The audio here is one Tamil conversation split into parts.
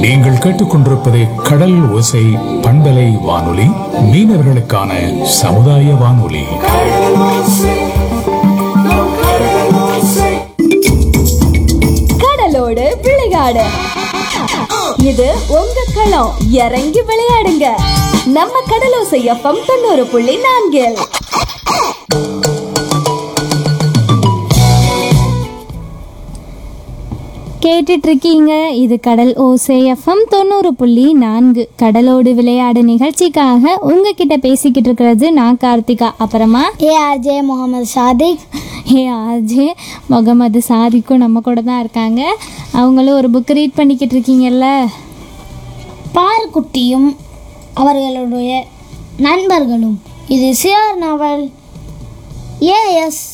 நீங்கள் கேட்டுக்கொண்டிருப்பது கடல் ஓசை பண்பலை வானொலி மீனவர்களுக்கான சமுதாய வானொலி கடலோடு விளையாடு இது உங்க களம் இறங்கி விளையாடுங்க நம்ம கடலோசை எஃப்எம் தொண்ணூறு புள்ளி நான்கில் கேட்டுட்டு இருக்கீங்க இது கடல் ஓசை எஃப்எம் தொண்ணூறு புள்ளி நான்கு கடலோடு விளையாடு நிகழ்ச்சிக்காக உங்ககிட்ட பேசிக்கிட்டு இருக்கிறது நான் கார்த்திகா அப்புறமா ARJ Mohammed Sadiq A RJ Mohammed சாதிக்கும் நம்ம கூட தான் இருக்காங்க அவங்களும் ஒரு புக் ரீட் பண்ணிக்கிட்டு இருக்கீங்கல்ல பாருக்குட்டியும் அவர்களுடைய நண்பர்களும் இது CR novel AS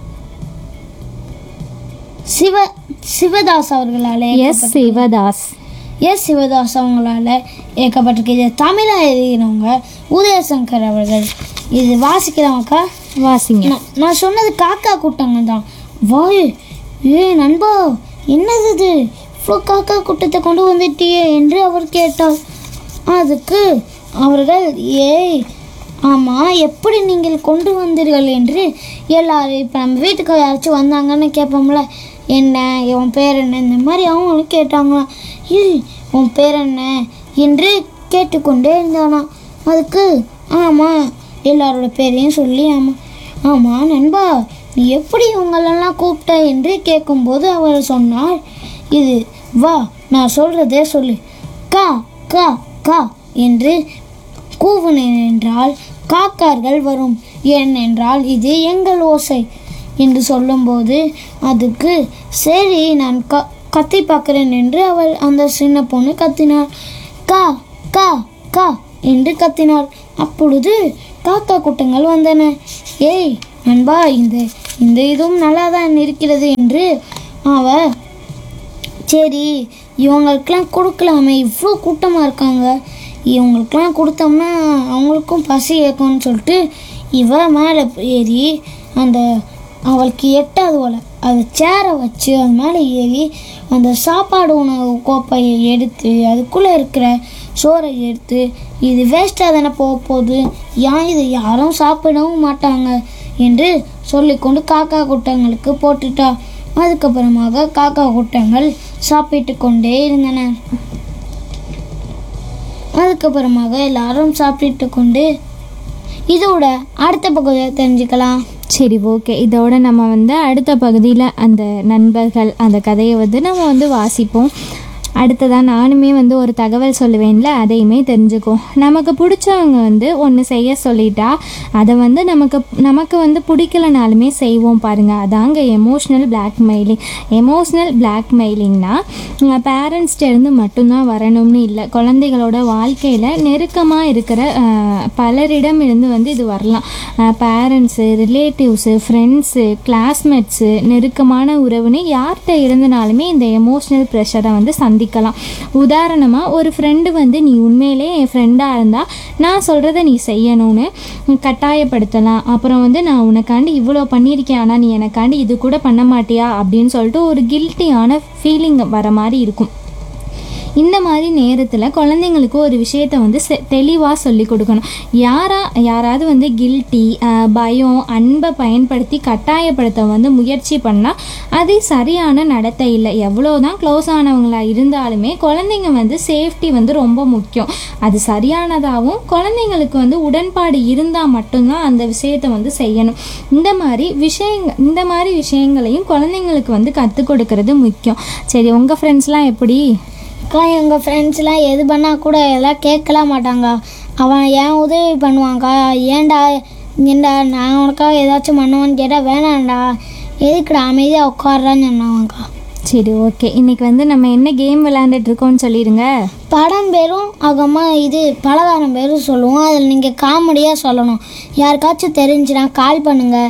Siva Sivadas அவர்களால் எஸ் சிவதாஸ் எஸ் சிவதாஸ் அவங்களால இயக்கப்பட்டிருக்கு இது தமிழாக எழுதினவங்க உதயசங்கர் அவர்கள் இது வாசிக்கிறவங்கக்கா வாசிங்க நான் நான் சொன்னது காக்கா கூட்டங்க தான் வாய் ஏ நண்பா என்னது இது இவ்வளோ காக்கா கூட்டத்தை கொண்டு வந்துட்டியே என்று அவர் கேட்டார் அதுக்கு அவர்கள் ஏய் ஆமாம் எப்படி நீங்கள் கொண்டு வந்தீர்கள் என்று எல்லாரும் இப்போ நம்ம வீட்டுக்கு யாராச்சும் வந்தாங்கன்னு கேட்போம்ல என்ன உன் பேர் என்ன இந்த மாதிரி அவங்களும் கேட்டாங்களாம் ஏய் உன் பேர் என்ன என்று கேட்டுக்கொண்டே இருந்தானாம் அதுக்கு ஆமாம் எல்லாரோட பேரையும் சொல்லி ஆமாம் ஆமாம் நண்பா நீ எப்படி இவங்களெல்லாம் கூப்பிட்ட என்று கேட்கும்போது அவர் சொன்னார் இது வா நான் சொல்கிறதே சொல்லு கா கா கா என்று கூவுனேன் என்றால் காக்கார்கள் வரும் ஏனென்றால் இது எங்கள் ஓசை என்று சொல்லும்போது அதுக்கு சரி நான் க கத்தி பார்க்குறேன் என்று அவள் அந்த சின்ன பொண்ணு கத்தினாள் கா கா கா என்று கத்தினாள் அப்பொழுது காக்கா கூட்டங்கள் வந்தன ஏய் நண்பா இந்த இந்த இதுவும் நல்லா தான் இருக்கிறது என்று அவ சரி இவங்களுக்கெல்லாம் கொடுக்கலாமே இவ்வளோ கூட்டமாக இருக்காங்க இவங்களுக்கெல்லாம் கொடுத்தோம்னா அவங்களுக்கும் பசி ஏற்கும்னு சொல்லிட்டு இவ மேலே ஏறி அந்த அவளுக்கு எட்டாவது போல அது சேரை வச்சு அது மேலே ஏறி அந்த சாப்பாடு உணவு கோப்பையை எடுத்து அதுக்குள்ளே இருக்கிற சோறை எடுத்து இது வேஸ்ட்டாக தானே போக போகுது ஏன் இதை யாரும் சாப்பிடவும் மாட்டாங்க என்று சொல்லிக்கொண்டு காக்கா கூட்டங்களுக்கு போட்டுட்டா அதுக்கப்புறமாக காக்கா கூட்டங்கள் சாப்பிட்டு கொண்டே இருந்தன அதுக்கப்புறமாக எல்லாரும் சாப்பிட்டு கொண்டு இதோட அடுத்த பகுதியை தெரிஞ்சுக்கலாம் சரி ஓகே இதோட நம்ம வந்து அடுத்த பகுதியில் அந்த நண்பர்கள் அந்த கதையை வந்து நம்ம வந்து வாசிப்போம் அடுத்ததாக நானுமே வந்து ஒரு தகவல் சொல்லுவேன்ல அதையுமே தெரிஞ்சுக்கும் நமக்கு பிடிச்சவங்க வந்து ஒன்று செய்ய சொல்லிட்டா அதை வந்து நமக்கு நமக்கு வந்து பிடிக்கலனாலுமே செய்வோம் பாருங்கள் அதாங்க எமோஷ்னல் பிளாக்மெயிலிங் எமோஷ்னல் பிளாக்மெயிலிங்னா பேரண்ட்ஸ்டேருந்து மட்டும்தான் வரணும்னு இல்லை குழந்தைகளோட வாழ்க்கையில் நெருக்கமாக இருக்கிற அஹ், பலரிடம் இருந்து வந்து இது வரலாம் பேரண்ட்ஸு ரிலேட்டிவ்ஸு ஃப்ரெண்ட்ஸு கிளாஸ்மேட்ஸு நெருக்கமான உறவுன்னு யார்கிட்ட இருந்தனாலுமே இந்த எமோஷ்னல் ப்ரெஷரை வந்து சந்திக்கலாம் உதாரணமாக ஒரு ஃப்ரெண்டு வந்து நீ உண்மையிலே என் ஃப்ரெண்டாக இருந்தால் நான் சொல்கிறத நீ செய்யணும்னு கட்டாயப்படுத்தலாம் அப்புறம் வந்து நான் உனக்காண்டி இவ்வளோ பண்ணியிருக்கேன் ஆனால் நீ எனக்காண்டி இது கூட பண்ண மாட்டியா அப்படின்னு சொல்லிட்டு ஒரு கில்ட்டியான ஃபீலிங் வர மாதிரி இருக்கும் இந்த மாதிரி நேரத்தில் குழந்தைங்களுக்கு ஒரு விஷயத்தை வந்து தெளிவாக சொல்லி கொடுக்கணும் யாரா யாராவது வந்து கில்ட்டி பயம் அன்பை பயன்படுத்தி கட்டாயப்படுத்த வந்து முயற்சி பண்ணால் அது சரியான நடத்தை இல்லை எவ்வளோ தான் க்ளோஸ் ஆனவங்களா இருந்தாலுமே குழந்தைங்க வந்து சேஃப்டி வந்து ரொம்ப முக்கியம் அது சரியானதாகவும் குழந்தைங்களுக்கு வந்து உடன்பாடு இருந்தால் மட்டும்தான் அந்த விஷயத்தை வந்து செய்யணும் இந்த மாதிரி விஷயங்க இந்த மாதிரி விஷயங்களையும் குழந்தைங்களுக்கு வந்து கற்றுக் கொடுக்கறது முக்கியம் சரி உங்கள் ஃப்ரெண்ட்ஸ்லாம் எப்படி அக்கா எங்கள் ஃப்ரெண்ட்ஸ்லாம் எது பண்ணால் கூட எல்லாம் கேட்கலாம் மாட்டாங்க அவன் ஏன் உதவி பண்ணுவாங்க்கா ஏன்டா ஏன்டா நான் உனக்காக ஏதாச்சும் பண்ணுவான்னு கேட்டால் வேணாம்டா எதுக்குடா அமைதியாக உட்காடுறான்னு சொன்னாங்கக்கா சரி ஓகே இன்னைக்கு வந்து நம்ம என்ன கேம் விளையாண்டுட்டு இருக்கோம்னு சொல்லிடுங்க படம் பேரும் அகமா இது பலகாரம் பேரும் சொல்லுவோம் அதில் நீங்கள் காமெடியாக சொல்லணும் யாருக்காச்சும் தெரிஞ்சுனா கால் பண்ணுங்கள்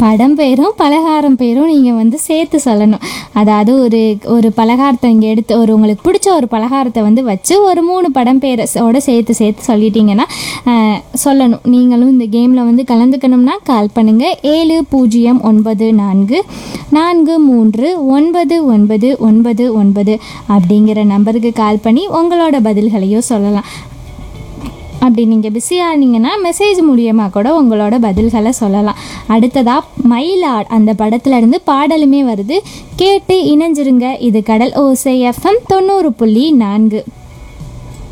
படம் பேரும் பலகாரம் பேரும் நீங்கள் வந்து சேர்த்து சொல்லணும் அதாவது ஒரு ஒரு பலகாரத்தை இங்கே எடுத்து ஒரு உங்களுக்கு பிடிச்ச ஒரு பலகாரத்தை வந்து வச்சு ஒரு மூணு படம் பேரோட சேர்த்து சேர்த்து சொல்லிட்டீங்கன்னா ஆஹ், சொல்லணும் நீங்களும் இந்த கேமில் வந்து கலந்துக்கணும்னா கால் பண்ணுங்கள் ஏழு பூஜ்ஜியம் ஒன்பது நான்கு நான்கு மூன்று ஒன்பது ஒன்பது ஒன்பது ஒன்பது அப்படிங்கிற நம்பருக்கு கால் பண்ணி உங்களோட பதில்களையும் சொல்லலாம் அப்படி நீங்கள் பிஸியாக இருந்தீங்கன்னா மெசேஜ் மூலியமாக கூட உங்களோட பதில்களை சொல்லலாம் அடுத்ததாக மயிலாட் அந்த படத்துல இருந்து பாடலுமே வருது கேட்டு இணைஞ்சிருங்க இது கடல் ஓசை எஃப்எம் தொண்ணூறு புள்ளி நான்கு